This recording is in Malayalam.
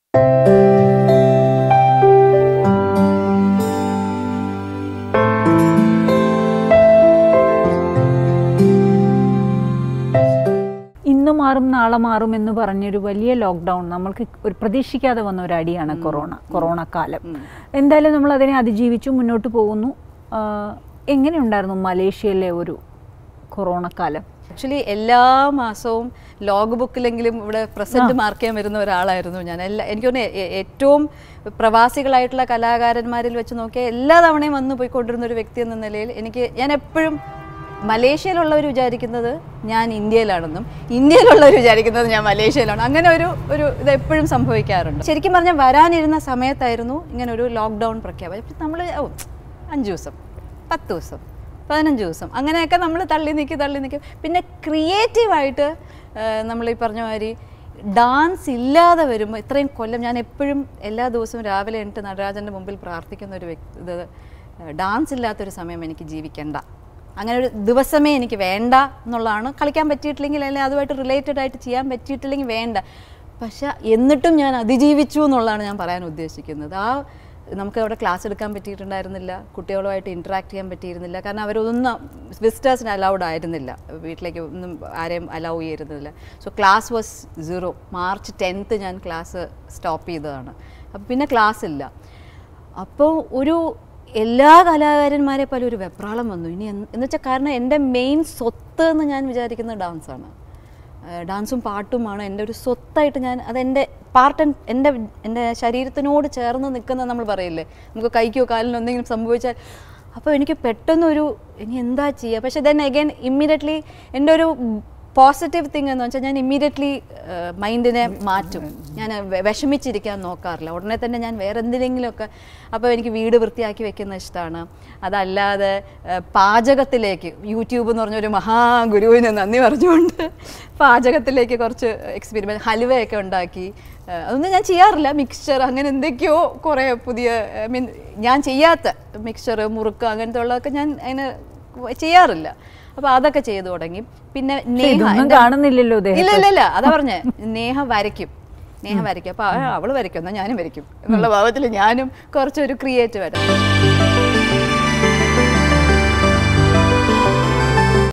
ഇന്ന് മാറും നാളെ മാറും എന്ന് പറഞ്ഞൊരു വലിയ ലോക്ക്ഡൗൺ നമ്മൾക്ക് ഒരു പ്രതീക്ഷിക്കാതെ വന്ന ഒരു അടിയാണ് കൊറോണ കൊറോണ കാലം എന്തായാലും നമ്മൾ അതിനെ അതിജീവിച്ചു മുന്നോട്ട് പോകുന്നു ആ, എങ്ങനെയുണ്ടായിരുന്നു മലേഷ്യയിലെ ഒരു കൊറോണ കാലം ആക്ച്വലി എല്ലാ മാസവും ലോഗ് ബുക്കിലെങ്കിലും ഇവിടെ പ്രസന്റ് മാർക്ക് ചെയ്യാൻ വരുന്ന ഒരാളായിരുന്നു ഞാൻ എല്ലാ എനിക്ക് തോന്നുന്നു ഏ- ഏറ്റവും പ്രവാസികളായിട്ടുള്ള കലാകാരന്മാരിൽ വെച്ച് നോക്കിയാൽ എല്ലാ തവണയും വന്നു പോയിക്കൊണ്ടിരുന്ന ഒരു വ്യക്തി എന്ന നിലയിൽ എനിക്ക് ഞാൻ എപ്പോഴും മലേഷ്യയിലുള്ളവർ വിചാരിക്കുന്നത് ഞാൻ ഇന്ത്യയിലാണെന്നും ഇന്ത്യയിലുള്ളവർ വിചാരിക്കുന്നത് ഞാൻ മലേഷ്യയിലാണ് അങ്ങനെ ഒരു ഒരു ഇത് എപ്പോഴും സംഭവിക്കാറുണ്ട് ശരിക്കും പറഞ്ഞാൽ വരാനിരുന്ന സമയത്തായിരുന്നു ഇങ്ങനെ ഒരു ലോക്ക്ഡൗൺ പ്രഖ്യാപനം നമ്മൾ ഓ അഞ്ച് ദിവസം പത്ത് ദിവസം പതിനഞ്ച് ദിവസം അങ്ങനെയൊക്കെ നമ്മൾ തള്ളി നിൽക്കി തള്ളി നിൽക്കും പിന്നെ ക്രിയേറ്റീവായിട്ട് നമ്മൾ ഈ പറഞ്ഞ മാതിരി ഡാൻസ് ഇല്ലാതെ വരുമ്പോൾ ഇത്രയും കൊല്ലം ഞാൻ എപ്പോഴും എല്ലാ ദിവസവും രാവിലെ എണിട്ട് നടരാജൻ്റെ മുമ്പിൽ പ്രാർത്ഥിക്കുന്ന ഒരു വ്യക്തി ഇത് ഡാൻസ് ഇല്ലാത്തൊരു സമയം എനിക്ക് ജീവിക്കണ്ട അങ്ങനെ ഒരു ദിവസമേ എനിക്ക് വേണ്ട എന്നുള്ളതാണ് കളിക്കാൻ പറ്റിയിട്ടില്ലെങ്കിൽ അല്ലെങ്കിൽ അതുമായിട്ട് റിലേറ്റഡ് ആയിട്ട് ചെയ്യാൻ പറ്റിയിട്ടില്ലെങ്കിൽ വേണ്ട പക്ഷെ എന്നിട്ടും ഞാൻ അതിജീവിച്ചു എന്നുള്ളതാണ് ഞാൻ പറയാൻ ഉദ്ദേശിക്കുന്നത് ആ നമുക്ക് അവിടെ ക്ലാസ് എടുക്കാൻ പറ്റിയിട്ടുണ്ടായിരുന്നില്ല കുട്ടികളുമായിട്ട് ഇൻറ്ററാക്ട് ചെയ്യാൻ പറ്റിയിരുന്നില്ല കാരണം അവരൊന്നും വിസിറ്റേഴ്സിന് അലൗഡ് ആയിരുന്നില്ല വീട്ടിലേക്ക് ഒന്നും ആരെയും അലൗ ചെയ്തിരുന്നില്ല so class was zero March tenth ഞാൻ ക്ലാസ് സ്റ്റോപ്പ് ചെയ്തതാണ് അപ്പോൾ പിന്നെ ക്ലാസ് ഇല്ല അപ്പോൾ ഒരു എല്ലാ കലാകാരന്മാരെ പോലെ ഒരു വെപ്രാളം വന്നു ഇനി എന്ന് വെച്ചാൽ കാരണം എൻ്റെ മെയിൻ സ്വത്ത് എന്ന് ഞാൻ വിചാരിക്കുന്നത് ഡാൻസാണ് ഡാൻസും പാട്ടുമാണ് എൻ്റെ ഒരു സ്വത്തായിട്ട് ഞാൻ അതെൻ്റെ പാർട്ട് എൻ്റെ എൻ്റെ ശരീരത്തിനോട് ചേർന്ന് നിൽക്കുന്ന നമ്മൾ പറയില്ലേ നമുക്ക് കൈക്കോ കാലിനോ എന്തെങ്കിലും സംഭവിച്ചാൽ അപ്പോൾ എനിക്ക് പെട്ടെന്നൊരു ഇനി എന്താ ചെയ്യുക പക്ഷേ ദെൻ അഗൈൻ ഇമ്മീഡിയറ്റ്ലി എൻ്റെ ഒരു പോസിറ്റീവ് തിങ് എന്ന് വെച്ചാൽ ഞാൻ ഇമ്മീഡിയറ്റ്ലി മൈൻഡിനെ മാറ്റും ഞാൻ വെ- വിഷമിച്ചിരിക്കാൻ നോക്കാറില്ല ഉടനെ തന്നെ ഞാൻ വേറെ എന്തിനെങ്കിലുമൊക്കെ അപ്പോൾ എനിക്ക് വീട് വൃത്തിയാക്കി വെക്കുന്ന ഇഷ്ടമാണ് അതല്ലാതെ ഏഹ്, പാചകത്തിലേക്ക് യൂട്യൂബ് എന്ന് പറഞ്ഞൊരു മഹാഗുരുവിന് നന്ദി പറഞ്ഞുകൊണ്ട് പാചകത്തിലേക്ക് കുറച്ച് എക്സ്പീരിമെൻറ്റ് ഹലുവയൊക്കെ ഉണ്ടാക്കി ഏഹ്, അതൊന്നും ഞാൻ ചെയ്യാറില്ല മിക്സ്ചർ അങ്ങനെ എന്തൊക്കെയോ കുറേ പുതിയ ഐ മീൻ ഞാൻ ചെയ്യാത്ത മിക്സ്ചർ മുറുക്ക് അങ്ങനത്തെ ഉള്ളതൊക്കെ ഞാൻ അതിന് ചെയ്യാറില്ല അപ്പോൾ അതൊക്കെ ചെയ്തു തുടങ്ങി പിന്നെ നേഹ ഇതൊന്നും എൻ്റെ- കാണുന്നില്ലല്ലോ ഇല്ല ദേഹത്ത്. ഇല്ല ഇല്ല അതാ പറഞ്ഞേ നേഹ വരയ്ക്കും നേഹ വരയ്ക്കും അപ്പൊ ആ, അവള് വരയ്ക്കും എന്നാ ഞാനും വരയ്ക്കും എന്നുള്ള ഭാവത്തിൽ ഞാനും കുറച്ചൊരു ക്രിയേറ്റീവ് ആയിട്ട്